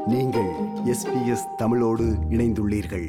நீங்கள் எஸ்பிஎஸ் தமிழோடு இணைந்துள்ளீர்கள்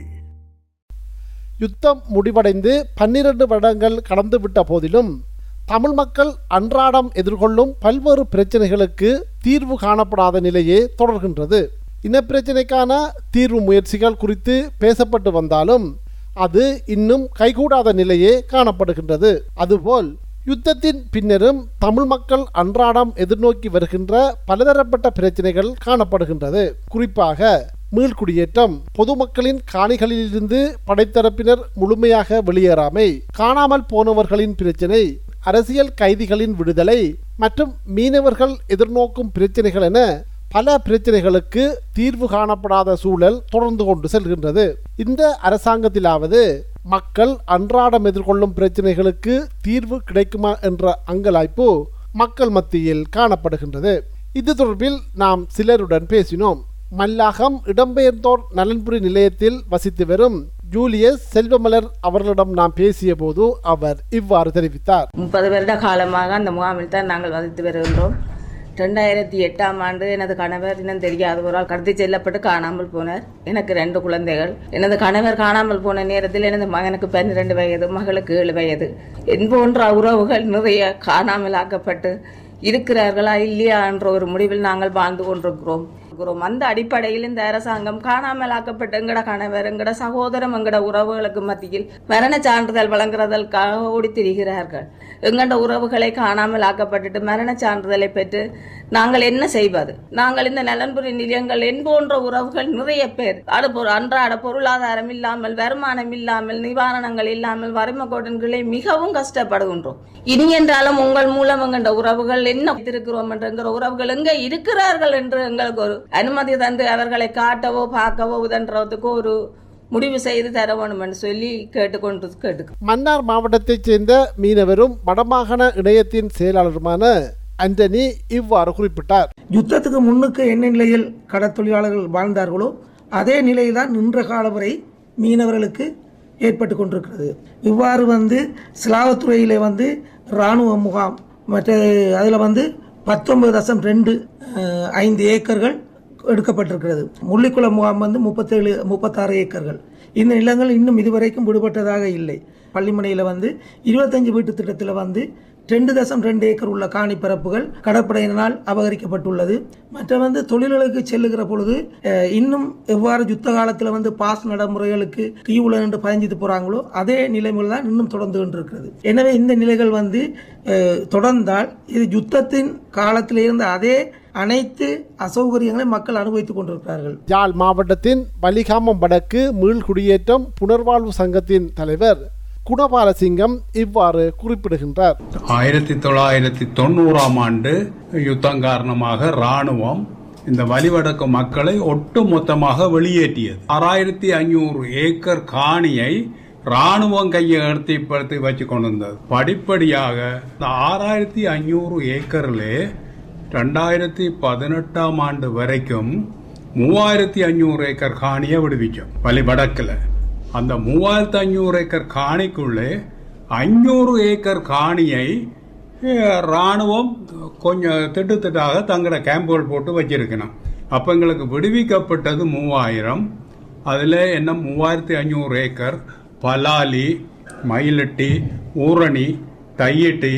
யுத்தம் முடிவடைந்து பன்னிரண்டு வருடங்கள் கடந்துவிட்ட போதிலும் தமிழ் மக்கள் அன்றாடம் எதிர்கொள்ளும் பல்வேறு பிரச்சனைகளுக்கு தீர்வு காணப்படாத நிலையே தொடர்கின்றது இனப்பிரச்சினைக்கான தீர்வு முயற்சிகள் குறித்து பேசப்பட்டு வந்தாலும் அது இன்னும் கைகூடாத நிலையே காணப்படுகின்றது அதுபோல் யுத்தத்தின் பின்னரும் தமிழ் மக்கள் அன்றாடம் எதிர்நோக்கி வருகின்ற பலதரப்பட்ட பிரச்சனைகள் காணப்படுகின்றது குறிப்பாக மீள்குடியேற்றம் பொதுமக்களின் காணிகளிலிருந்து படைத்தரப்பினர் முழுமையாக வெளியேறாமை காணாமல் போனவர்களின் பிரச்சினை அரசியல் கைதிகளின் விடுதலை மற்றும் மீனவர்கள் எதிர்நோக்கும் பிரச்சனைகள் என பல பிரச்சனைகளுக்கு தீர்வு காணப்படாத சூழல் தொடர்ந்து கொண்டு செல்கின்றது இந்த அரசாங்கத்திலாவது மக்கள் அன்றாடம் எதிர்கொள்ளும் பிரச்சனைகளுக்கு தீர்வு கிடைக்குமா என்ற அங்கலாய்ப்பு மக்கள் மத்தியில் காணப்படுகின்றது இது தொடர்பில் நாம் சிலருடன் பேசினோம் மல்லாகம் இடம்பெயர்ந்தோர் நலன்புரி நிலையத்தில் வசித்து வரும் ஜூலியஸ் செல்வமலர் அவர்களிடம் நாம் பேசிய போது அவர் இவ்வாறு தெரிவித்தார் முப்பது வருட காலமாக அந்த முகாமில் தான் நாங்கள் வசித்து வருகின்றோம் ரெண்டாயிரத்தி எட்டாம் ஆண்டு எனது கணவர் இன்னும் தெரியாத ஒரு ஆள் கடத்தி செல்லப்பட்டு காணாமல் போனார் எனக்கு ரெண்டு குழந்தைகள் எனது கணவர் காணாமல் போன நேரத்தில் எனது மகனுக்கு பன்னிரண்டு வயது மகளுக்கு ஏழு வயது என் போன்ற உறவுகள் நிறைய காணாமல் ஆக்கப்பட்டு இருக்கிறார்களா இல்லையா என்ற ஒரு முடிவில் நாங்கள் வாழ்ந்து கொண்டிருக்கிறோம் இருக்கிறோம் அந்த அடிப்படையில் இந்த அரசாங்கம் காணாமல் ஆக்கப்பட்ட எங்கட கணவர் எங்கட சகோதரம் எங்கட உறவுகளுக்கு மத்தியில் மரண சான்றிதழ் வழங்குறதற்காக ஓடி திரிகிறார்கள் எங்கண்ட உறவுகளை காணாமல் ஆக்கப்பட்டுட்டு மரண சான்றிதழை பெற்று நாங்கள் என்ன செய்வது நாங்கள் இந்த நலன்புரி நிலையங்கள் என் போன்ற உறவுகள் நிறைய பேர் அது பொரு- அன்றாட பொருளாதாரம் இல்லாமல் வருமானம் இல்லாமல் நிவாரணங்கள் இல்லாமல் வறுமை கோட்டன்களை மிகவும் கஷ்டப்படுகின்றோம் இனி என்றாலும் உங்கள் மூலம் எங்கண்ட உறவுகள் என்ன வைத்திருக்கிறோம் என்கிற உறவுகள் எங்க இருக்கிறார்கள் என்று எங்களுக்கு ஒரு அனுமதி தந்து அவர்களை காட்டவோ பார்க்கவோ உதன்றதுக்கு ஒரு முடிவு செய்து தர வேணும் என்று சொல்லி கேட்டுக்கொண்டு கேட்டு மன்னார் மாவட்டத்தைச் சேர்ந்த மீனவரும் வடமாகாண இணையத்தின் செயலாளருமான அண்டனி இவ்வாறு குறிப்பிட்டார் யுத்தத்துக்கு முன்னுக்கு என்ன நிலையில் கடற்தொழிலாளர்கள் வாழ்ந்தார்களோ அதே நிலைதான் நின்ற காலம் வரை மீனவர்களுக்கு ஏற்பட்டு கொண்டிருக்கிறது இவ்வாறு வந்து சிலாவத்துறையில் வந்து இராணுவ முகாம் மற்ற அதில் வந்து பத்தொன்பது தசம் ரெண்டு அஹ், ஐந்து ஏக்கர்கள் எடுக்கப்பட்டிருக்கிறது முள்ளிக்குளம் முகாம் வந்து முப்பத்தேழு முப்பத்தாறு ஏக்கர்கள் இந்த நிலங்கள் இன்னும் இதுவரைக்கும் விடுபட்டதாக இல்லை பள்ளிமனையில் வந்து இருபத்தஞ்சு வீட்டு திட்டத்தில் வந்து ரெண்டு தசம் ரெண்டு ஏக்கர் உள்ள காணி பரப்புகள் கடற்படையினரால் அபகரிக்கப்பட்டுள்ளது மற்ற வந்து தொழில்களுக்கு செல்லுகிற பொழுது அஹ், இன்னும் எவ்வாறு யுத்த காலத்தில் வந்து பாஸ் நடைமுறைகளுக்கு தீவுல என்று பயஞ்சிட்டு போறாங்களோ அதே நிலைமைகள் தான் இன்னும் தொடர்ந்து கொண்டிருக்கிறது எனவே இந்த நிலைகள் வந்து அஹ், தொடர்ந்தால் இது யுத்தத்தின் காலத்தில் இருந்த அதே அனைத்து அசௌகரியங்களையும் மக்கள் அனுபவித்துக் கொண்டிருக்கிறார்கள் யாழ் மாவட்டத்தின் வலிகாமம் வடக்கு மீள்குடியேற்றம் புனர்வாழ்வு சங்கத்தின் தலைவர் குணபாலசிங்கம் இவ்வாறு குறிப்பிடுகின்றார் ஆயிரத்தி தொள்ளாயிரத்தி தொண்ணூறாம் ஆண்டு யுத்தம் காரணமாக ராணுவம் இந்த வலிவடக்கு மக்களை ஒட்டு மொத்தமாக வெளியேற்றியது ஆறாயிரத்தி ஐநூறு ஏக்கர் காணியை ராணுவம் கையகப்படுத்தி வச்சு கொண்டிருந்தது படிப்படியாக இந்த ஆறாயிரத்தி ஐநூறு ஏக்கரிலே ரெண்டாயிரத்தி பதினெட்டாம் ஆண்டு வரைக்கும் மூவாயிரத்தி ஐநூறு ஏக்கர் காணியை விடுவிச்சோம் வலிவடக்கில் அந்த மூவாயிரத்தி ஐநூறு ஏக்கர் காணிக்குள்ளே ஐநூறு ஏக்கர் காணியை அஹ், ராணுவம் கொஞ்சம் திட்டுத்திட்டாக தங்களோட கேம்புகள் போட்டு வச்சிருக்கணும் அப்போ எங்களுக்கு விடுவிக்கப்பட்டது மூவாயிரம் அதில் என்ன மூவாயிரத்தி ஐநூறு ஏக்கர் பலாலி மயிலட்டி ஊரணி தையிட்டி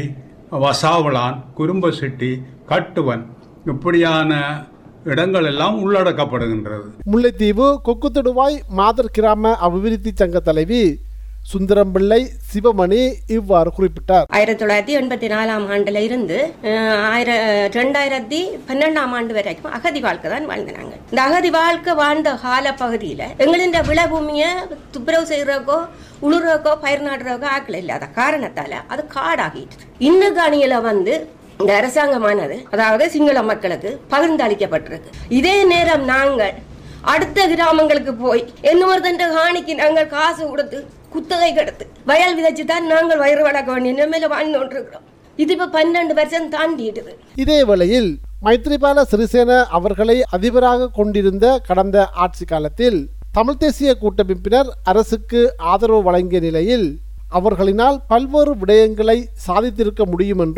வசாவளான் குறும்பசிட்டி கட்டுவன் இப்படியான இடங்கள் எல்லாம் உள்ளடக்கப்படுகின்றது முல்லைத்தீவு கொக்குத்தொடுவாய் மாதர் கிராம அபிவிருத்தி சங்க தலைவி சுந்தரம்பிள்ளை சிவமணி இவ்வாறு குறிப்பிட்டார் ஆயிரத்தி தொள்ளாயிரத்தி எண்பத்தி நாலாம் ஆண்டுல இருந்து அஹ், ஆயிர ரெண்டாயிரத்தி பன்னெண்டாம் ஆண்டு வரைக்கும் அகதி வாழ்க்கை தான் வாழ்ந்தாங்க இந்த அகதி வாழ்க்கை வாழ்ந்த கால பகுதியில எங்களின் விளபூமியை துப்புரவு செய்யறக்கோ உழுறக்கோ பயிர் நடுறக்கோ ஆக்கள் இல்லாத காரணத்தால அது காடாகிட்டு இன்னும் காணியில வந்து இந்த அரசாங்கமானது அதாவது சிங்கள மக்களுக்கு பகிர்ந்தளிக்கப்பட்டிருக்கு இதே நேரம் நாங்கள் அடுத்த கிராமங்களுக்கு போய் இன்னொருத்தன் காணிக்கு நாங்கள் காசு கொடுத்து குத்தகை கொடுத்து வயல் விதைச்சு தான் நாங்கள் வயிறு வளர்க்க வேண்டிய நிலைமையில வாழ்ந்து கொண்டிருக்கிறோம் இது இப்ப பன்னெண்டு வருஷம் தாண்டிடுது இதே வேளையில் மைத்ரிபால சிறிசேன அவர்களை அதிபராக கொண்டிருந்த கடந்த ஆட்சி காலத்தில் தமிழ் தேசிய கூட்டமைப்பினர் அரசுக்கு ஆதரவு வழங்கிய நிலையில் அவர்களினால் பல்வேறு விடயங்களை சாதித்திருக்க முடியும் என்றும்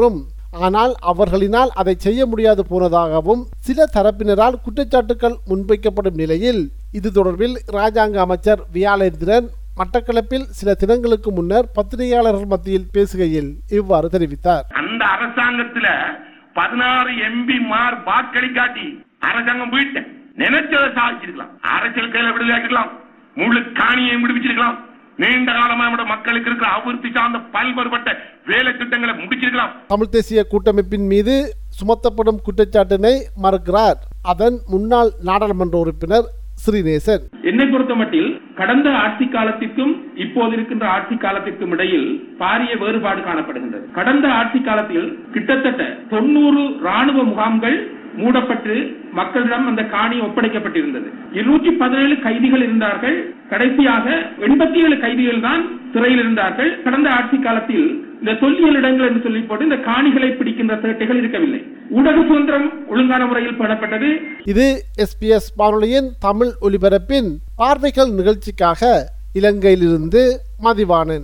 ஆனால் அவர்களினால் அதை செய்ய முடியாது போனதாகவும் சில தரப்பினரால் குற்றச்சாட்டுகள் முன்வைக்கப்படும் நிலையில் இது தொடர்பில் இராஜாங்க அமைச்சர் வியாளேந்திரன் மட்டக்களப்பில் சில தினங்களுக்கு முன்னர் பத்திரிகையாளர்கள் மத்தியில் பேசுகையில் இவ்வாறு தெரிவித்தார் அந்த அரசாங்கத்துல பதினாறு எம்பி மார் வாக்களிக்காட்டி அரசாங்கம் போயிட்டேன் நினைச்சதை சாதிச்சிருக்கலாம் அரசியல் கையில விடுதலாக்கிருக்கலாம் முழு காணியையும் விடுவிச்சிருக்கலாம் நீண்ட காலமா நம்முடைய மக்களுக்கு இருக்கிற அபிவிருத்தி சார்ந்த பல்வேறுபட்ட வேலை திட்டங்களை முடிச்சிருக்கலாம் தமிழ் தேசிய கூட்டமைப்பின் மீது சுமத்தப்படும் குற்றச்சாட்டினை மறுக்கிறார் அதன் முன்னாள் நாடாளுமன்ற உறுப்பினர் ஸ்ரீநேசன் என்னை பொறுத்தமட்டில் கடந்த ஆட்சி காலத்திற்கும் இப்போது இருக்கின்ற ஆட்சி காலத்திற்கும் இடையில் பாரிய வேறுபாடு காணப்படுகின்றது கடந்த ஆட்சி காலத்தில் கிட்டத்தட்ட தொண்ணூறு ராணுவ முகாம்கள் மூடப்பட்டு மக்களிடம் அந்த காணி ஒப்படைக்கப்பட்டிருந்தது இருநூற்றி பதினேழு கைதிகள் இருந்தார்கள் கடைசியாக எண்பத்தி ஏழு கைதிகள் தான் சிறையில் இருந்தார்கள் கடந்த ஆட்சி காலத்தில் இந்த தொல்லியல் இடங்கள் என்று சொல்லி போட்டு இந்த காணிகளை பிடிக்கின்ற சேட்டைகள் இருக்கவில்லை ஊடக சுதந்திரம் ஒழுங்கான முறையில் பெறப்பட்டது இது எஸ்பிஎஸ் வானொலியின் தமிழ் ஒலிபரப்பின் பார்வைகள் நிகழ்ச்சிக்காக இலங்கையிலிருந்து மதிவாணன்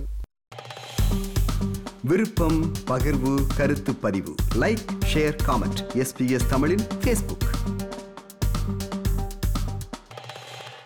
விருப்பம் பகிர்வு கருத்து பதிவு லைக் ஷேர் காமெண்ட் எஸ்பிஎஸ் தமிழின் ஃபேஸ்புக்